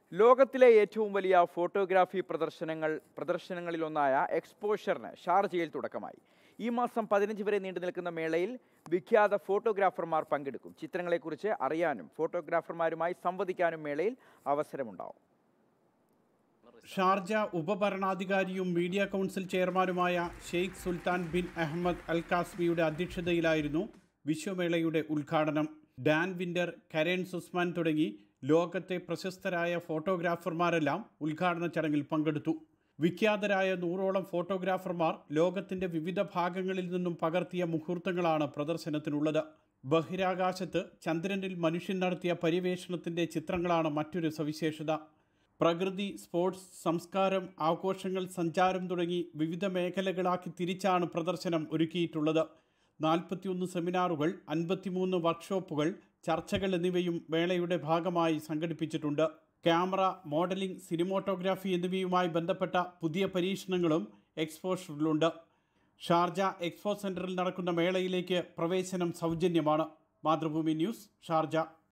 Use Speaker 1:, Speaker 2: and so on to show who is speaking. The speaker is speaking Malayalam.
Speaker 1: ലോകത്തിലെ ഏറ്റവും വലിയ ഫോട്ടോഗ്രാഫി പ്രദർശനങ്ങൾ പ്രദർശനങ്ങളിലൊന്നായ എക്സ്പോഷറിന് ഷാർജയിൽ തുടക്കമായി ഈ മാസം പതിനഞ്ച് വരെ നീണ്ടു നിൽക്കുന്ന മേളയിൽ വിഖ്യാത ഫോട്ടോഗ്രാഫർമാർ പങ്കെടുക്കും ചിത്രങ്ങളെക്കുറിച്ച് അറിയാനും ഫോട്ടോഗ്രാഫർമാരുമായി സംവദിക്കാനും മേളയിൽ അവസരമുണ്ടാവും
Speaker 2: ഷാർജ ഉപഭരണാധികാരിയും മീഡിയ കൗൺസിൽ ചെയർമാനുമായ Sheikh Sultan bin Ahmed Al കാസ്മിയുടെ അധ്യക്ഷതയിലായിരുന്നു വിശ്വമേളയുടെ ഉദ്ഘാടനം ഡാൻ വിന്റർ കരേൻ സുസ്മാൻ തുടങ്ങി ലോകത്തെ പ്രശസ്തരായ ഫോട്ടോഗ്രാഫർമാരെല്ലാം ഉദ്ഘാടന ചടങ്ങിൽ പങ്കെടുത്തു വിഖ്യാതരായ നൂറോളം ഫോട്ടോഗ്രാഫർമാർ ലോകത്തിന്റെ വിവിധ ഭാഗങ്ങളിൽ നിന്നും പകർത്തിയ മുഹൂർത്തങ്ങളാണ് പ്രദർശനത്തിനുള്ളത് ബഹിരാകാശത്ത് ചന്ദ്രനിൽ മനുഷ്യൻ നടത്തിയ പര്യവേഷണത്തിന്റെ ചിത്രങ്ങളാണ് മറ്റൊരു സവിശേഷത പ്രകൃതി സ്പോർട്സ് സംസ്കാരം ആഘോഷങ്ങൾ സഞ്ചാരം തുടങ്ങി വിവിധ മേഖലകളാക്കി തിരിച്ചാണ് പ്രദർശനം ഒരുക്കിയിട്ടുള്ളത് നാൽപ്പത്തിയൊന്ന് സെമിനാറുകൾ അൻപത്തിമൂന്ന് വർക്ക്ഷോപ്പുകൾ ചർച്ചകൾ എന്നിവയും മേളയുടെ ഭാഗമായി സംഘടിപ്പിച്ചിട്ടുണ്ട് ക്യാമറ മോഡലിംഗ് സിനിമോട്ടോഗ്രാഫി എന്നിവയുമായി ബന്ധപ്പെട്ട പുതിയ പരീക്ഷണങ്ങളും എക്സ്പോഷറിലുണ്ട് ഷാർജ എക്സ്പോ സെന്ററിൽ നടക്കുന്ന മേളയിലേക്ക് പ്രവേശനം സൗജന്യമാണ് മാതൃഭൂമി ന്യൂസ് ഷാർജ